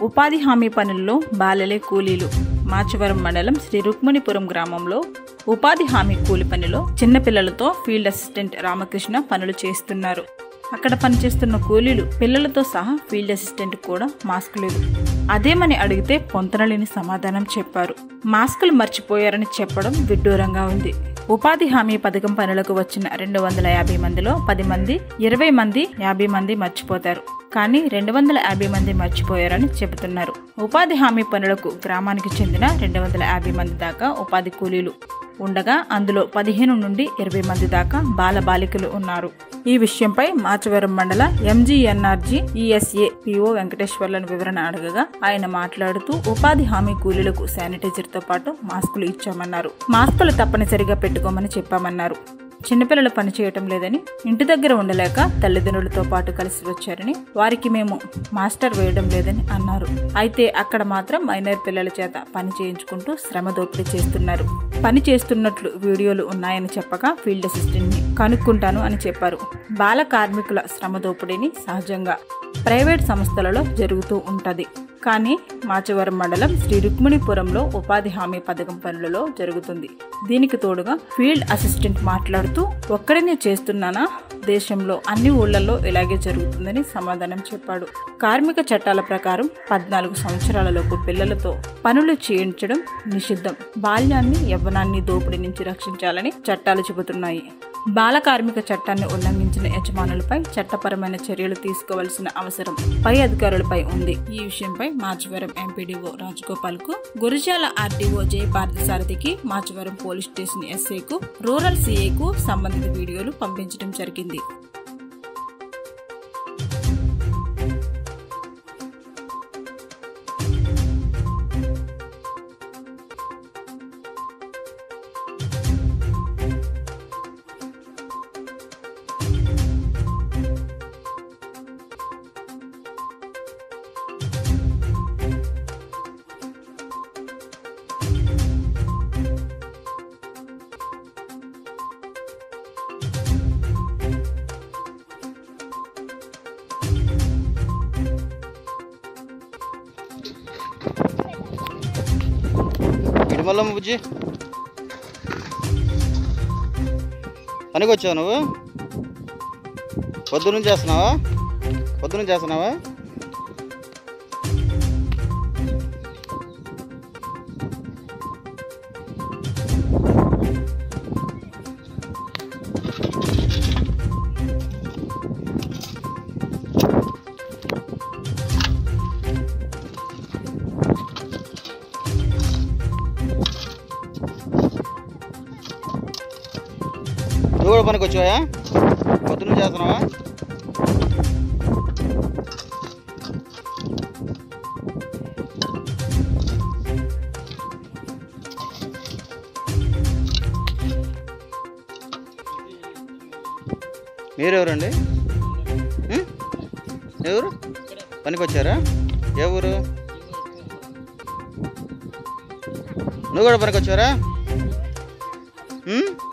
ఉపాధి హామీ పనుల్లో బాలలే కూలీలు మాచవరం మండలం శ్రీ రుక్మిణిపురం గ్రామంలో ఉపాధి హామీ కూలి పనిలో చిన్నపిల్లలతో ఫీల్డ్ అసిస్టెంట్ రామకృష్ణ పనులు చేస్తున్నారు అక్కడ పనిచేస్తున్న కూలీలు పిల్లలతో సహా ఫీల్డ్ అసిస్టెంట్ కూడా మాస్క్ లేదు అదేమని అడిగితే పొంతనలేని సమాధానం చెప్పారు మాస్కులు మర్చిపోయారని చెప్పడం విడ్డూరంగా ఉంది ఉపాధి హామీ పథకం పనులకు వచ్చిన రెండు వందల యాభై మందిలో పది మంది ఇరవై మంది యాభై మంది మర్చిపోతారు కానీ రెండు వందల యాభై మంది మర్చిపోయారని చెబుతున్నారు ఉపాధి హామీ పనులకు గ్రామానికి చెందిన రెండు వందల యాభై మంది దాకా ఉపాధి కూలీలు ఉండగా అందులో పదిహేను నుండి ఇరవై మంది దాకా బాలబాలికలు ఉన్నారు ఈ విషయంపై మాచవరం మండల ఎంజీఎన్ఆర్జీ ఈఎస్ఏ పిఓ వెంకటేశ్వర్లను వివరణ అడగగా ఆయన మాట్లాడుతూ ఉపాధి హామీ కూలీలకు శానిటైజర్ తో పాటు మాస్కులు ఇచ్చామన్నారు మాస్కులు తప్పనిసరిగా పెట్టుకోమని చెప్పామన్నారు చిన్నపిల్లలు పని చేయటం లేదని ఇంటి దగ్గర ఉండలేక తల్లిదండ్రులతో పాటు కలిసి వచ్చారని వారికి మేము మాస్టర్ వేయడం లేదని అన్నారు అయితే అక్కడ మాత్రం మైనర్ పిల్లల చేత పని చేయించుకుంటూ శ్రమ దోపిడీ చేస్తున్నారు పని చేస్తున్నట్లు వీడియోలు ఉన్నాయని చెప్పగా ఫీల్డ్ అసిస్టెంట్ ని కనుక్కుంటాను అని చెప్పారు బాల కార్మికుల శ్రమ దోపిడీని సహజంగా ప్రైవేట్ సంస్థలలో జరుగుతూ ఉంటది కానీ మాచవరం మండలం శ్రీ రుక్మిణిపురంలో ఉపాధి హామీ పథకం పనులలో జరుగుతుంది దీనికి తోడుగా ఫీల్డ్ అసిస్టెంట్ మాట్లాడుతూ ఒక్కడనే చేస్తున్నానా దేశంలో అన్ని ఊళ్ళల్లో ఇలాగే జరుగుతుందని సమాధానం చెప్పాడు కార్మిక చట్టాల ప్రకారం పద్నాలుగు సంవత్సరాలలోపు పిల్లలతో పనులు చేయించడం నిషిద్ధం బాల్యాన్ని యవ్వనాన్ని దోపిడీ నుంచి రక్షించాలని చట్టాలు చెబుతున్నాయి బాల కార్మిక చట్టాన్ని ఉల్లంఘించిన యజమానులపై చట్టపరమైన చర్యలు తీసుకోవాల్సిన అవసరం పై అధికారులపై ఉంది ఈ విషయంపై మాచవరం ఎంపీడీఓ రాజగోపాల్ కు గురిజాల ఆర్డీఓ జయ పార్థసారథికి మాచవరం పోలీస్ స్టేషన్ ఎస్ఐకు రూరల్ సీఏకు సంబంధిత వీడియోలు పంపించడం జరిగింది ఇటుమల్లమ్మ బుజ్జి పనికి వచ్చావు నువ్వు పొద్దు నుంచి చేస్తున్నావా పొద్దు నుంచి చేస్తున్నావా నువ్వు కూడా పనికి వచ్చావా పొద్దు నుంచి చేస్తున్నావా మీరెవరండి ఉం? ఎవరు పనికి వచ్చారా ఏ ఊరు నువ్వు కూడా పనికి వచ్చారా ఉం?